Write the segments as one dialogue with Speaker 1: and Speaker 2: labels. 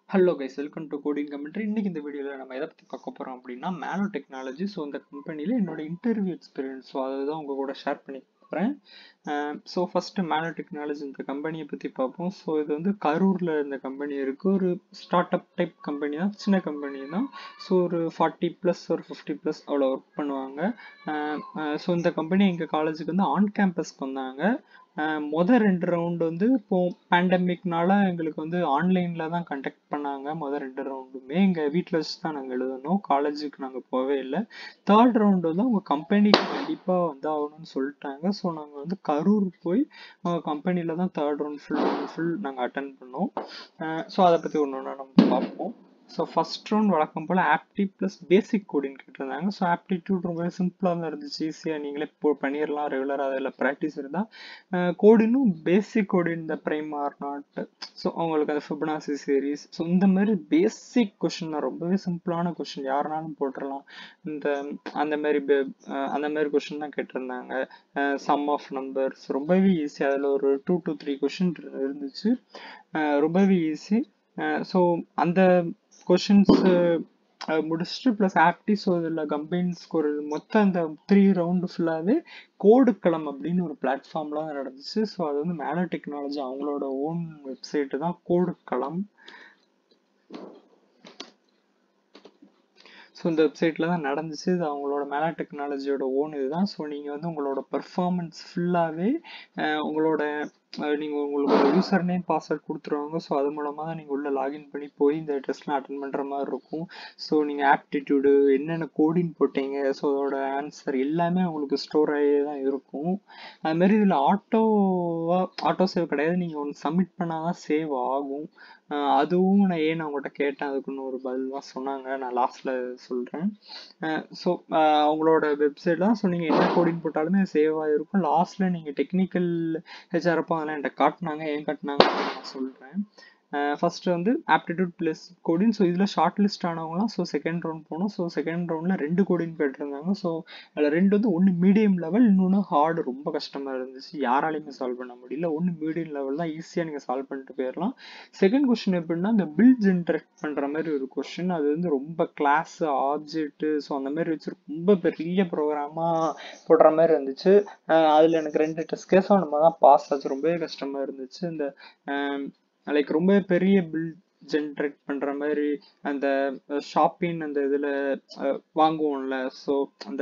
Speaker 1: hello guys welcome to coding commentary இன்னைக்கு இந்த வீடியோவில் நம்ம எதை பற்றி பார்க்க போகிறோம் அப்படின்னா மேனோ டெக்னாலஜி ஸோ இந்த கம்பெனியில் என்னோட இன்டர்வியூ எக்ஸ்பீரியன்ஸ் ஸோ அதை தான் உங்கள் கூட ஷேர் பண்ணி போகிறேன் ஸோ ஃபஸ்ட்டு மேனோ டெக்னாலஜி இந்த கம்பெனியை பற்றி பார்ப்போம் ஸோ இது வந்து கரூரில் இந்த கம்பெனி இருக்குது ஒரு ஸ்டார்ட் அப் டைப் கம்பெனி தான் சின்ன கம்பெனி தான் ஸோ ஒரு ஃபார்ட்டி ப்ளஸ் ஒரு ஃபிஃப்டி ப்ளஸ் அவ்வளோ ஒர்க் பண்ணுவாங்க ஸோ இந்த கம்பெனி எங்கள் காலேஜுக்கு வந்து ஆன் கேம்பஸ்க்கு வந்தாங்க மொதல் ரெண்டு ரவுண்டு வந்து இப்போ பேண்டமிக்னால எங்களுக்கு வந்து ஆன்லைனில் தான் கண்டக்ட் பண்ணாங்க மொதல் ரெண்டு ரவுண்டுமே எங்கள் வீட்டில் வச்சு தான் நாங்கள் எழுதணும் காலேஜுக்கு நாங்கள் போகவே இல்லை தேர்ட் ரவுண்டு வந்து அவங்க கம்பெனிக்கு கண்டிப்பாக வந்து ஆகணும்னு சொல்லிட்டாங்க ஸோ நாங்கள் வந்து கரூர் போய் அவங்க கம்பெனியில் தான் தேர்ட் ரவுண்ட் ஃபுல் ஃபுல் நாங்கள் அட்டன் பண்ணோம் ஸோ அதை பற்றி ஒன்று ஒன்றா நம்ம பார்ப்போம் ஸோ ஃபஸ்ட் ரவுண்ட் வழக்கம் போல் ஆப்டி ப்ளஸ் பேசிக் கோடிங் கேட்டிருந்தாங்க ஸோ ஆப்டிடியூட் ரொம்ப சிம்பிளாக தான் இருந்துச்சு ஈஸியாக நீங்களே இப்போ பண்ணிடலாம் ரெகுலராக அதில் ப்ராக்டிஸ் இருந்தால் கோடினும் பேசிக் கோடின் இந்த ப்ரைம் ஆர் நாட் ஸோ அவங்களுக்கு அந்த ஃபிபனாசி சீரீஸ் ஸோ இந்த மாதிரி பேசிக் கொஷின் தான் ரொம்பவே சிம்பிளான கொஷின் யாருனாலும் போட்டுடலாம் இந்த அந்த மாதிரி அந்த மாதிரி கொஷின் தான் கேட்டிருந்தாங்க சம் ஆஃப் நம்பர்ஸ் ரொம்பவே ஈஸி அதில் ஒரு டூ டு த்ரீ கொஷின் இருந்துச்சு ரொம்பவே ஈஸி ஸோ அந்த கொஷின்ஸ் முடிச்சுட்டு ப்ளஸ் ஆப்டி ஸோ இதில் கம்பைன்ஸ்க்கு ஒரு மொத்தம் அந்த த்ரீ ரவுண்டு ஃபுல்லாகவே கோடுக்களம் அப்படின்னு ஒரு பிளாட்ஃபார்ம்லாம் நடந்துச்சு ஸோ அது வந்து மேலோ டெக்னாலஜி அவங்களோட ஓன் வெப்சைட்டு தான் கோடுக்களம் ஸோ இந்த வெப்சைட்டில் தான் நடந்துச்சு இது அவங்களோட மேலா டெக்னாலஜியோட ஓன் இதுதான் ஸோ நீங்கள் வந்து உங்களோட பர்ஃபார்மன்ஸ் ஃபுல்லாகவே உங்களோட நீங்கள் உங்களுக்கு யூசர் நேம் பாஸ்வேர்ட் கொடுத்துருவாங்க ஸோ அது மூலமாக தான் நீங்கள் உள்ளே லாகின் பண்ணி போய் இந்த டெஸ்ட்லாம் அட்டன் பண்ணுற மாதிரி இருக்கும் ஸோ நீங்கள் ஆப்டிடியூடு என்னென்ன கோடிங் போட்டீங்க ஸோ அதோட ஆன்சர் எல்லாமே உங்களுக்கு ஸ்டோர் ஆகியே தான் இருக்கும் அதுமாரி இதில் ஆட்டோவாக ஆட்டோ சேவ் கிடையாது நீங்கள் ஒன்று சப்மிட் பண்ணால் தான் சேவ் ஆகும் அதுவும் நான் ஏன் நான் உங்கள்கிட்ட கேட்டேன் அதுக்குன்னு ஒரு பதிலாம் சொன்னாங்க நான் லாஸ்ட்டில் சொல்கிறேன் ஸோ அவங்களோட வெப்சைட் தான் ஸோ நீங்கள் என்ன கோடிங் போட்டாலுமே சேவ் ஆகிருக்கும் லாஸ்ட்டில் நீங்கள் டெக்னிக்கல் ஹெச்ஆர்ப்போ அதெல்லாம் என்கிட்ட காட்டினாங்க ஏன் காட்டினாங்க நான் சொல்கிறேன் ஃபர்ஸ்ட் வந்து ஆப்டிடியூட் ப்ளஸ் கோடின் ஸோ இதில் ஷார்ட் லிஸ்ட் ஆனவங்களாம் ஸோ செகண்ட் ரவுண்ட் போனோம் ஸோ செகண்ட் ரவுண்டில் ரெண்டு கோடின் கேட்டிருந்தாங்க ஸோ அதில் ரெண்டு வந்து ஒன்று மீடியம் லெவல் இன்னொன்று ஹார்டு ரொம்ப கஷ்டமாக இருந்துச்சு யாராலையுமே சால்வ் பண்ண முடியல ஒன்று மீடியம் லெவல் தான் ஈஸியாக நீங்கள் சால்வ் பண்ணிட்டு போயிடலாம் செகண்ட் கொஸ்டின் எப்படின்னா இந்த பில் ஜென்ரேட் பண்ணுற மாதிரி ஒரு கொஸ்டின் அது வந்து ரொம்ப கிளாஸ் ஆப்ஜெக்ட்டு ஸோ அந்த மாதிரி வச்சு ரொம்ப பெரிய ப்ரோக்ராமாக போடுற மாதிரி இருந்துச்சு அதில் எனக்கு ரெண்டு டெஸ்ட் கேஸும் நம்ம தான் பாஸ் ஆச்சு ரொம்பவே கஷ்டமாக இருந்துச்சு இந்த லைக் ரொம்ப பெரிய பில் ஜென்ரேட் பண்ணுற மாதிரி அந்த ஷாப்பிங் அந்த இதில் வாங்குவோம்ல ஸோ அந்த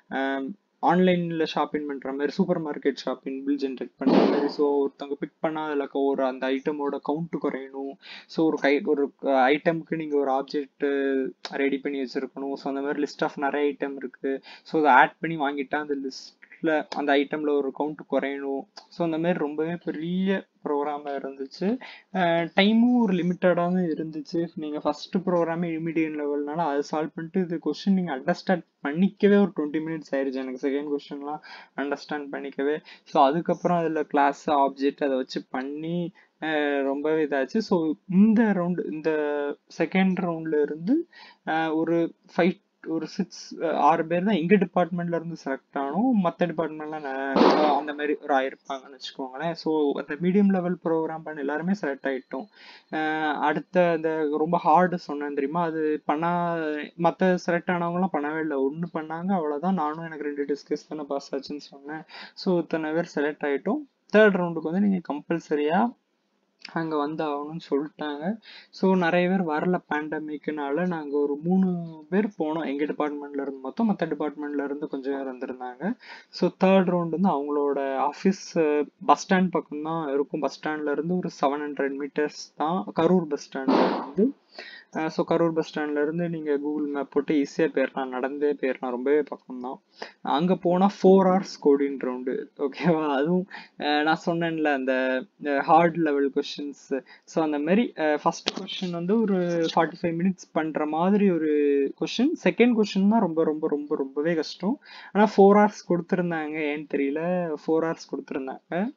Speaker 1: ஆன்லைனில் ஷாப்பிங் பண்ணுற மாதிரி supermarket shopping bill generate பண்ணுற மாதிரி ஸோ ஒருத்தவங்க பிக் பண்ணால் அதில் ஒரு அந்த ஐட்டமோட கவுண்ட்டு குறையணும் ஸோ ஒரு கை ஒரு ஐட்டமுக்கு நீங்கள் ஒரு ஆப்ஜெக்ட் ரெடி பண்ணி வச்சுருக்கணும் ஸோ அந்த மாதிரி லிஸ்ட் ஆஃப் நிறைய ஐட்டம் இருக்குது ஸோ அதை ஆட் பண்ணி வாங்கிட்டா அந்த லிஸ்ட்டில் அந்த ஐட்டமில் ஒரு கவுண்ட் குறையணும் ஸோ அந்த மாதிரி ரொம்பவே பெரிய ப்ரோக்ராமாக இருந்துச்சு டைமும் ஒரு லிமிட்டடாக தான் இருந்துச்சு நீங்கள் ஃபஸ்ட்டு ப்ரோக்ராமே இமீடியட் லெவல்னால அதை சால்வ் பண்ணிட்டு இது கொஷின் நீங்கள் அண்டர்ஸ்டாண்ட் பண்ணிக்கவே ஒரு டுவெண்ட்டி மினிட்ஸ் ஆயிடுச்சு எனக்கு செகண்ட் கொஷின்லாம் அண்டர்ஸ்டாண்ட் பண்ணிக்கவே ஸோ அதுக்கப்புறம் அதில் கிளாஸ் ஆப்ஜெக்ட் அதை வச்சு பண்ணி ரொம்பவே இதாச்சு ஸோ இந்த ரவுண்டு இந்த செகண்ட் ரவுண்டில் இருந்து ஒரு ஃபைவ் ஒரு சிக்ஸ் ஆறு பேர் தான் எங்கள் டிபார்ட்மெண்ட்ல இருந்து செலக்ட் ஆனோம் மற்ற டிபார்ட்மெண்ட்லாம் அந்த மாதிரி ஒரு ஆயிருப்பாங்கன்னு வச்சுக்கோங்களேன் ஸோ அந்த மீடியம் லெவல் ப்ரோக்ராம் பண்ண எல்லாருமே செலக்ட் ஆகிட்டோம் அடுத்த அந்த ரொம்ப ஹார்டு சொன்னேன் தெரியுமா அது பண்ணா மற்ற செலக்ட் ஆனவங்களாம் பண்ணவே இல்லை ஒன்று பண்ணாங்க அவ்வளோதான் நானும் எனக்கு ரெண்டு டிஸ்கஸ் தானே பாஸ் ஆச்சுன்னு சொன்னேன் ஸோ இத்தனை பேர் செலக்ட் ஆகிட்டோம் தேர்ட் ரவுண்டுக்கு வந்து நீங்கள் கம்பல்சரியாக அங்கே வந்து ஆகணும்னு சொல்லிட்டாங்க ஸோ நிறைய பேர் வரல பேண்டமிக்னால நாங்கள் ஒரு மூணு பேர் போனோம் எங்கள் டிபார்ட்மெண்ட்ல இருந்து மொத்தம் மற்ற டிபார்ட்மெண்ட்ல இருந்து கொஞ்சம் பேர் வந்திருந்தாங்க ஸோ தேர்ட் ரவுண்ட் வந்து அவங்களோட ஆஃபீஸ் பஸ் ஸ்டாண்ட் பக்கம் தான் இருக்கும் பஸ் ஸ்டாண்ட்ல இருந்து ஒரு செவன் ஹண்ட்ரட் மீட்டர்ஸ் தான் கரூர் பஸ் ஸ்டாண்ட்ல இருந்து ஸோ கரூர் பஸ் ஸ்டாண்ட்ல இருந்து நீங்கள் கூகுள் மேப் போட்டு ஈஸியாக போயிடலாம் நடந்தே போயிடலாம் ரொம்பவே பக்கம் தான் அங்கே போனால் ஃபோர் ஹவர்ஸ் கோடின் ரவுண்டு ஓகேவா அதுவும் நான் சொன்னேன்ல அந்த ஹார்ட் லெவல் கொஷின்ஸ் ஸோ அந்த மாதிரி ஃபர்ஸ்ட் கொஷின் வந்து ஒரு ஃபார்ட்டி ஃபைவ் மினிட்ஸ் பண்ணுற மாதிரி ஒரு கொஷின் செகண்ட் கொஷின் தான் ரொம்ப ரொம்ப ரொம்ப ரொம்பவே கஷ்டம் ஆனால் ஃபோர் ஹவர்ஸ் கொடுத்துருந்தாங்க ஏன்னு தெரியல ஃபோர் ஹவர்ஸ் கொடுத்துருந்தாங்க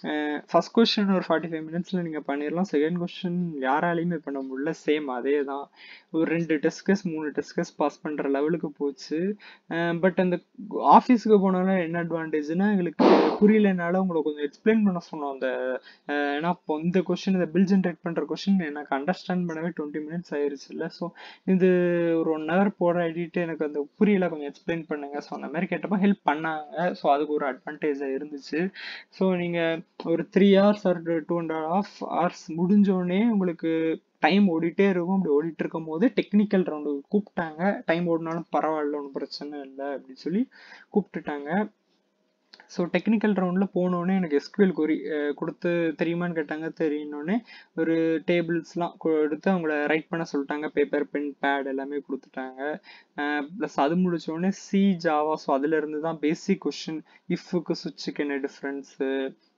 Speaker 1: ஃபர்ஸ்ட் கொஸ்டின் ஒரு ஃபார்ட்டி ஃபைவ் மினிட்ஸில் நீங்கள் பண்ணிடலாம் செகண்ட் கொஸ்டின் யாராலையுமே பண்ண முடியல சேம் அதே தான் ஒரு ரெண்டு டெஸ்கஸ் மூணு டெஸ்கஸ் பாஸ் பண்ணுற லெவலுக்கு போச்சு பட் அந்த ஆஃபீஸுக்கு போனாலும் என்ன அட்வான்டேஜ்னா எங்களுக்கு புரியலனால உங்களை கொஞ்சம் எக்ஸ்பிளைன் பண்ண சொன்னோம் அந்த அஹ், ஏன்னா இப்போ இந்த கொஸ்டின் இந்த பில் ஜென்ரேட் பண்ணுற கொஸ்டின் எனக்கு அண்டர்ஸ்டாண்ட் பண்ணவே டுவெண்ட்டி மினிட்ஸ் ஆயிருச்சு இல்லை ஸோ இது ஒரு ஒன் ஹவர் போட எடிட்டு எனக்கு அந்த புரியல கொஞ்சம் எக்ஸ்பிளைன் பண்ணுங்க ஸோ அந்த மாதிரி கேட்டப்போ ஹெல்ப் பண்ணாங்க ஸோ அதுக்கு ஒரு அட்வான்டேஜாக இருந்துச்சு ஸோ நீங்கள் ஒரு three hours or two and half hours முடிஞ்சோடனே உங்களுக்கு டைம் ஓடிட்டே இருக்கும் அப்படி ஓடிட்டு இருக்கும் போது டெக்னிக்கல் ரவுண்டு கூப்பிட்டாங்க டைம் ஓடினாலும் பரவாயில்ல ஒன்றும் பிரச்சனை இல்லை அப்படின்னு சொல்லி கூப்பிட்டுட்டாங்க ஸோ டெக்னிக்கல் ரவுண்டில் போனோடனே எனக்கு எஸ்கியூஎல் கொரி கொடுத்து தெரியுமான்னு கேட்டாங்க தெரியுனோடனே ஒரு டேபிள்ஸ்லாம் கொடுத்து அவங்கள ரைட் பண்ண சொல்லிட்டாங்க பேப்பர் பென் பேட் எல்லாமே கொடுத்துட்டாங்க ப்ளஸ் அது முடிச்சோடனே சி ஜாவா ஸோ அதுலேருந்து தான் பேசிக் கொஷின் இஃப்க்கு சுவிட்சுக்கு என்ன டிஃப்ரென்ஸு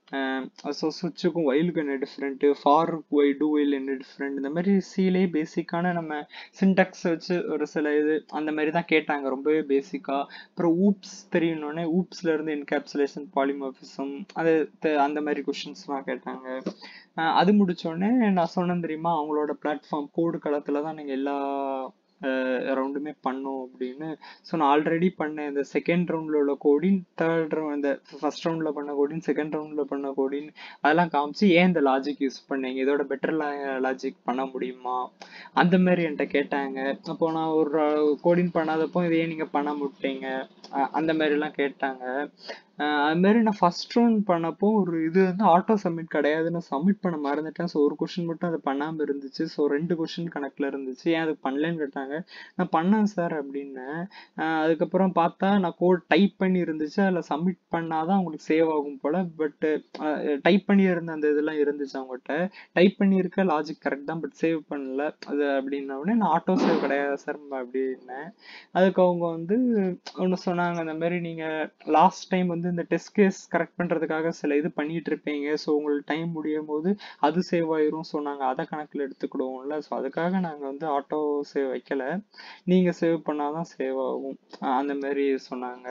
Speaker 1: ஸோ சுவிட்சுக்கும் ஒயிலுக்கு என்ன டிஃப்ரெண்ட்டு ஃபாருக்கு ஒய் டூ ஒயில் என்ன டிஃப்ரெண்ட் இந்த மாதிரி சீலே பேசிக்கான நம்ம சின்டாக்ஸ் வச்சு ஒரு சில இது அந்த மாதிரி தான் கேட்டாங்க ரொம்பவே பேசிக்காக அப்புறம் ஊப்ஸ் தெரியணுன்னே ஊப்ஸ்ல இருந்து என்கேப்சுலேஷன் பாலிமார்பிசம் அது த- அந்த மாதிரி கொஷின்ஸ்லாம் கேட்டாங்க அஹ் அது முடிச்சோடனே நான் சொன்னேன் தெரியுமா அவங்களோட பிளாட்ஃபார்ம் கோடு களத்தில் தான் நீங்கள் எல்லா ரவுண்டுமே பண்ணோம் அப்படின்னு ஸோ நான் ஆல்ரெடி பண்ண இந்த செகண்ட் ரவுண்டில் உள்ள கோடின் தேர்ட் ரவுண்ட் இந்த ஃபர்ஸ்ட் ரவுண்டில் பண்ண கோடின் செகண்ட் ரவுண்டில் பண்ண கோடின் அதெல்லாம் காமிச்சு ஏன் இந்த லாஜிக் யூஸ் பண்ணீங்க இதோட பெட்டர் லாஜிக் பண்ண முடியுமா அந்த மாதிரி என்கிட்ட கேட்டாங்க அப்போ நான் ஒரு கோடின் பண்ணாதப்போ இதை ஏன் நீங்கள் பண்ண முட்டீங்க அஹ் அந்த மாதிரிலாம் கேட்டாங்க அஹ் அது மாதிரி நான் ஃபர்ஸ்ட் ரவுண்ட் பண்ணப்போ ஒரு இது வந்து ஆட்டோ சப்மிட் கிடையாது நான் சப்மிட் பண்ண மறந்துட்டேன் ஸோ ஒரு கொஷின் மட்டும் அது பண்ணாமல் இருந்துச்சு ஸோ ரெண்டு கொஷின் கணக்கில் இருந்துச்சு ஏன் அது பண்ணலன்னு கேட்டாங்க நான் பண்ணேன் சார் அப்படின்னேன் அஹ் அதுக்கப்புறம் பார்த்தா நான் கோட் டைப் பண்ணி இருந்துச்சு அதில் சப்மிட் பண்ணாதான் உங்களுக்கு சேவ் ஆகும் போல் பட் டைப் பண்ணி இருந்த அந்த இதெல்லாம் இருந்துச்சு அவங்ககிட்ட டைப் பண்ணியிருக்க லாஜிக் கரெக்ட் தான் பட் சேவ் பண்ணல அது அப்படின்ன உடனே நான் ஆட்டோ சேவ் கிடையாது சார் அப்படின்னேன் அதுக்கு அவங்க வந்து ஒன்று சொன்னாங்க அந்த மாதிரி நீங்கள் லாஸ்ட் டைம் வந்து இந்த டெஸ்ட் கேஸ் கரெக்ட் பண்ணுறதுக்காக சில இது பண்ணிட்டு இருப்பீங்க ஸோ உங்களுக்கு டைம் முடியும் போது அது சேவ் ஆயிரும் ஸோ நாங்கள் அதை கணக்கில் எடுத்துக்கிடுவோம்ல ஸோ அதுக்காக நாங்கள் வந்து ஆட்டோ சேவ் வைக்கல நீங்கள் சேவ் பண்ணாதான் சேவ் ஆகும் அஹ் அந்த மாதிரி சொன்னாங்க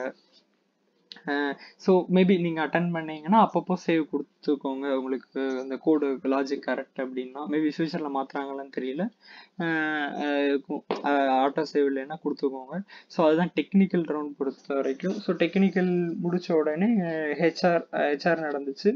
Speaker 1: ஸோ மேபி நீங்கள் அட்டன் பண்ணீங்கன்னா அப்பப்போ சேவ் கொடுத்துக்கோங்க உங்களுக்கு அந்த கோடு லாஜிக் கரெக்ட் அப்படின்னா மேபி ஃபியூச்சரில் மாற்றுறாங்களான்னு தெரியல அஹ் அஹ் இருக்கும் ஆட்டோ சேவ் இல்லைன்னா கொடுத்துக்கோங்க ஸோ அதுதான் டெக்னிக்கல் ரவுண்ட் பொறுத்த வரைக்கும் ஸோ டெக்னிக்கல் முடிச்ச உடனே ஹெச்ஆர் ஹெச்ஆர் நடந்துச்சு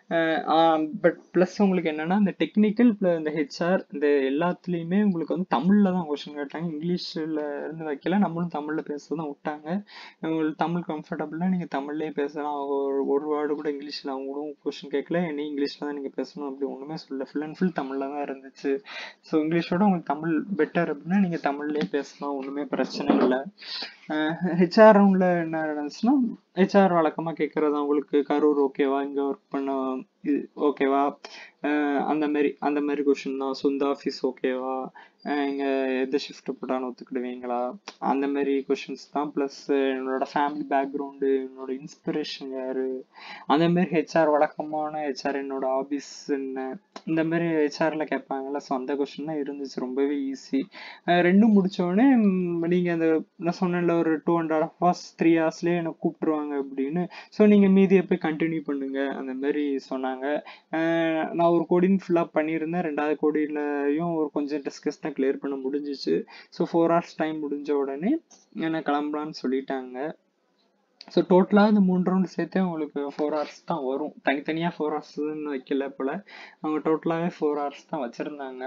Speaker 1: பட் ப்ளஸ் உங்களுக்கு என்னன்னா இந்த டெக்னிக்கல் இந்த ஹெச்ஆர் இந்த எல்லாத்துலேயுமே உங்களுக்கு வந்து தமிழில் தான் கொஸ்டின் கேட்டாங்க இங்கிலீஷில் இருந்து வைக்கல நம்மளும் தமிழில் பேச தான் விட்டாங்க உங்களுக்கு தமிழ் கம்ஃபர்டபுள்னா நீங்கள் தமிழ்லேயே பேசலாம் அவங்க ஒரு ஒரு வேர்டு கூட இங்கிலீஷில் அவங்களும் கொஸ்டின் கேட்கல என்ன இங்கிலீஷில் தான் நீங்கள் பேசணும் அப்படி ஒன்றுமே சொல்லல ஃபுல் அண்ட் ஃபுல் தமிழில் தான் இருந்துச்சு ஸோ இங்கிலீஷோட உங்களுக்கு தமிழ் பெட்டர் அப்படின்னா நீங்கள் தமிழ்லேயே பேசலாம் ஒன்றுமே பிரச்சனை இல்லை ஹெச்ஆர் ரவுண்டில் என்ன நடந்துச்சுன்னா ஹெச்ஆர் வழக்கமாக கேட்குறது அவங்களுக்கு கரூர் ஓகேவா இங்கே ஒர்க் பண்ண இது ஓகேவா அந்த மாதிரி அந்த மாதிரி கொஷின் தான் சொந்த ஆஃபீஸ் ஓகேவா இங்கே எந்த ஷிஃப்ட் போட்டாலும் ஒத்துக்கிடுவீங்களா அந்த மாதிரி கொஷின்ஸ் தான் ப்ளஸ் என்னோட ஃபேமிலி பேக்ரவுண்டு என்னோட இன்ஸ்பிரேஷன் யார் அந்த மாதிரி ஹெச்ஆர் வழக்கமான ஹெச்ஆர் என்னோட ஆஃபீஸ் என்ன இந்த மாதிரி ஹெச்ஆரில் கேட்பாங்கல்ல ஸோ அந்த கொஷின் தான் இருந்துச்சு ரொம்பவே ஈஸி ரெண்டும் முடித்தோடனே நீங்கள் அந்த நான் சொன்னேன்ல ஒரு two and half hours three ஹவர்ஸ்லேயே என்னை கூப்பிட்ருவாங்க அப்படின்னு ஸோ நீங்கள் மீதியை போய் கண்டினியூ பண்ணுங்க அந்த மாதிரி சொன்னாங்க நான் ஒரு கோடின் ஃபுல்லாக பண்ணியிருந்தேன் ரெண்டாவது கோடியிலையும் ஒரு கொஞ்சம் டிஸ்கஸ் தான் கிளியர் பண்ண முடிஞ்சிச்சு ஸோ ஃபோர் ஹவர்ஸ் டைம் முடிஞ்ச உடனே என்ன கிளம்பலான்னு சொல்லிட்டாங்க ஸோ டோட்டலாக இந்த மூணு ரவுண்டு சேர்த்தே உங்களுக்கு ஃபோர் ஹவர்ஸ் தான் வரும் தனித்தனியாக ஃபோர் ஹவர்ஸ்ன்னு வைக்கல போல் அவங்க டோட்டலாகவே ஃபோர் ஹவர்ஸ் தான் வச்சுருந்தாங்க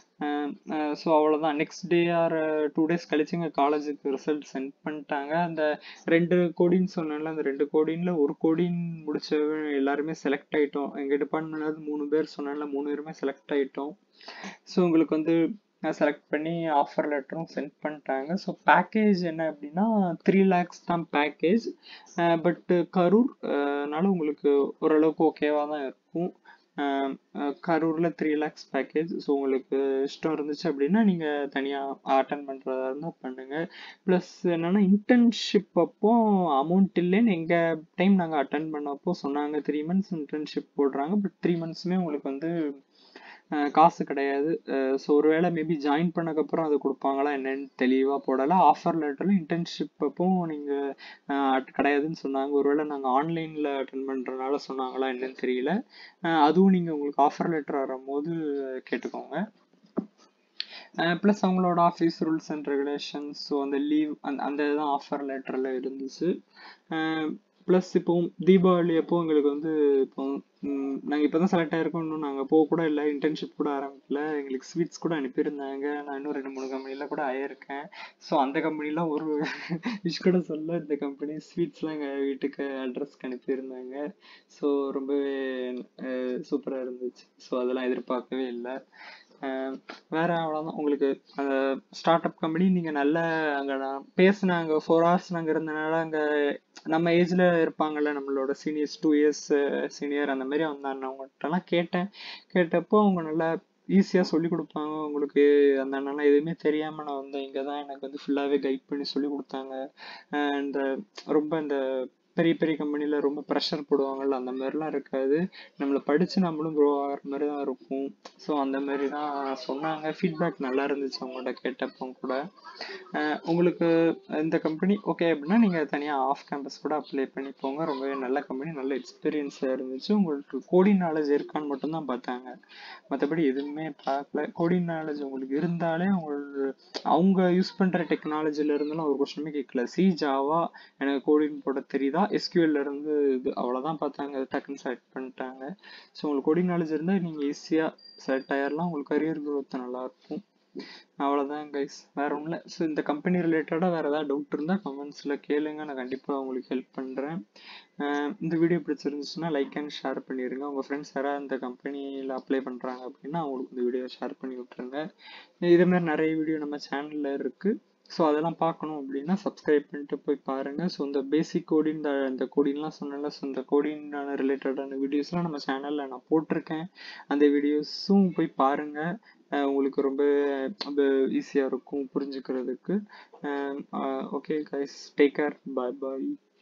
Speaker 1: ஸோ அவ்வளோதான் next day or two days கழிச்சு எங்கள் காலேஜுக்கு ரிசல்ட் சென்ட் பண்ணிட்டாங்க அந்த ரெண்டு கோடின்னு சொன்னேன்ல அந்த ரெண்டு கோடினில் ஒரு கோடின் முடிச்ச எல்லாருமே செலக்ட் ஆகிட்டோம் எங்கள் டிபார்ட்மெண்ட்லேருந்து மூணு பேர் சொன்னேன்ல மூணு பேருமே செலக்ட் ஆகிட்டோம் ஸோ உங்களுக்கு வந்து செலக்ட் பண்ணி ஆஃபர் லெட்டரும் சென்ட் பண்ணிட்டாங்க ஸோ பேக்கேஜ் என்ன அப்படின்னா த்ரீ லேக்ஸ் தான் பேக்கேஜ் பட் கரூர்னால உங்களுக்கு ஓரளவுக்கு ஓகேவாக தான் இருக்கும் கரூரில் த்ரீ லேக்ஸ் பேக்கேஜ் ஸோ உங்களுக்கு இஷ்டம் இருந்துச்சு அப்படின்னா நீங்கள் தனியாக அட்டன் பண்ணுறதா இருந்தால் பண்ணுங்கள் ப்ளஸ் என்னென்னா இன்டர்ன்ஷிப் அப்போ அமௌண்ட் இல்லைன்னு எங்கள் டைம் நாங்கள் அட்டன் பண்ணப்போ சொன்னாங்க த்ரீ மந்த்ஸ் இன்டர்ன்ஷிப் போடுறாங்க பட் த்ரீ மந்த்ஸுமே உங்களுக்கு வந்து அஹ் காசு கிடையாது ஸோ ஒருவேளை மேபி ஜாயின் பண்ணக்கப்புறம் அது கொடுப்பாங்களா என்னன்னு தெளிவாக போடலை ஆஃபர் லெட்டரில் இன்டர்ன்ஷிப் அப்போ நீங்கள் கிடையாதுன்னு சொன்னாங்க ஒருவேளை நாங்கள் ஆன்லைனில் அட்டன் பண்ணுறதுனால சொன்னாங்களா என்னன்னு தெரியல அஹ் அதுவும் நீங்கள் உங்களுக்கு ஆஃபர் லெட்டர் வரும்போது கேட்டுக்கோங்க ப்ளஸ் அவங்களோட office rules and regulations so அந்த லீவ் அந்த அந்த இதுதான் ஆஃபர் லெட்டரில் இருந்துச்சு ப்ளஸ் இப்போ தீபாவளி அப்போ எங்களுக்கு வந்து இப்போ நாங்கள் இப்போ தான் செலக்ட் ஆகிருக்கோம் இன்னும் நாங்கள் போக கூட இல்லை இன்டர்ன்ஷிப் கூட ஆரம்பிக்கல எங்களுக்கு ஸ்வீட்ஸ் கூட அனுப்பியிருந்தாங்க நான் இன்னும் ரெண்டு மூணு கம்பெனியில் கூட ஆயிருக்கேன் ஸோ அந்த கம்பெனிலாம் ஒரு விஷ் கூட சொல்ல இந்த கம்பெனி ஸ்வீட்ஸ்லாம் எங்கள் வீட்டுக்கு அட்ரஸ்க்கு அனுப்பியிருந்தாங்க ஸோ ரொம்பவே சூப்பராக இருந்துச்சு ஸோ அதெல்லாம் எதிர்பார்க்கவே இல்லை அஹ் வேற அவ்வளோதான் உங்களுக்கு அந்த ஸ்டார்ட் அப் கம்பெனி நீங்கள் நல்ல அங்கே நான் பேசினாங்க ஃபோர் ஹவர்ஸ் நாங்கள் இருந்தனால அங்கே நம்ம ஏஜில் இருப்பாங்கல்ல நம்மளோட சீனியர்ஸ் டூ இயர்ஸ் சீனியர் அந்த மாதிரி வந்தாங்க அவங்ககிட்டலாம் கேட்டேன் கேட்டப்போ அவங்க நல்லா ஈஸியாக சொல்லி கொடுப்பாங்க உங்களுக்கு அந்த அண்ணனா எதுவுமே தெரியாமல் நான் வந்தேன் இங்கே தான் எனக்கு வந்து ஃபுல்லாகவே கைட் பண்ணி சொல்லி கொடுத்தாங்க இந்த ரொம்ப இந்த பெரிய பெரிய கம்பெனியில் ரொம்ப ப்ரெஷர் போடுவாங்கல்ல அந்த மாதிரிலாம் இருக்காது நம்மளை படித்து நம்மளும் க்ரோ ஆகிற மாதிரி தான் இருக்கும் ஸோ அந்த மாதிரி தான் சொன்னாங்க ஃபீட்பேக் நல்லா இருந்துச்சு அவங்கள்ட்ட கேட்டப்போ கூட அஹ் உங்களுக்கு இந்த கம்பெனி ஓகே அப்படின்னா நீங்கள் தனியாக ஆஃப் கேம்பஸ் கூட அப்ளை பண்ணி போங்க ரொம்பவே நல்ல கம்பெனி நல்ல எக்ஸ்பீரியன்ஸாக இருந்துச்சு உங்களுக்கு கோடிங் நாலேஜ் இருக்கான்னு மட்டும்தான் பார்த்தாங்க மற்றபடி எதுவுமே பார்க்கல கோடிங் நாலேஜ் உங்களுக்கு இருந்தாலே உங்களுக்கு அவங்க யூஸ் பண்ணுற டெக்னாலஜில இருந்தெல்லாம் ஒரு கொஸ்டினுமே கேட்கல சி ஜாவா எனக்கு கோடிங் போட தெரியுதா எஸ்கியூஎல்ல இருந்து இது அவ்வளோதான் பார்த்தாங்க டக்குன்னு செலக்ட் பண்ணிட்டாங்க ஸோ உங்களுக்கு கோடிங் நாலேஜ் இருந்தால் நீங்கள் ஈஸியாக செலக்ட் ஆயிடலாம் உங்களுக்கு கரியர் growth நல்லா இருக்கும் அவ்வளோதான் கைஸ் வேற ஒன்றும் இல்லை ஸோ இந்த கம்பெனி ரிலேட்டடாக வேறு ஏதாவது டவுட் இருந்தால் கமெண்ட்ஸில் கேளுங்க நான் கண்டிப்பாக உங்களுக்கு ஹெல்ப் பண்ணுறேன் இந்த வீடியோ பிடிச்சிருந்துச்சுன்னா லைக் அண்ட் ஷேர் பண்ணிடுங்க உங்கள் ஃப்ரெண்ட்ஸ் யாராவது இந்த கம்பெனியில் அப்ளை பண்ணுறாங்க அப்படின்னா அவங்களுக்கு இந்த வீடியோ ஷேர் பண்ணி விட்ருங்க இதே மாதிரி நிறைய வீடியோ நம்ம சேனலில் இருக்குது ஸோ அதெல்லாம் பார்க்கணும் அப்படின்னா சப்ஸ்கிரைப் பண்ணிட்டு போய் பாருங்கள் ஸோ இந்த பேசிக் கோடிங் இந்த இந்த கோடிங்லாம் சொன்னல ஸோ இந்த கோடிங்கான ரிலேட்டடான வீடியோஸ்லாம் நம்ம சேனலில் நான் போட்டிருக்கேன் அந்த வீடியோஸும் போய் பாருங்கள் உங்களுக்கு ரொம்ப ஈஸியாக இருக்கும் புரிஞ்சுக்கிறதுக்கு okay guys take care bye பாய்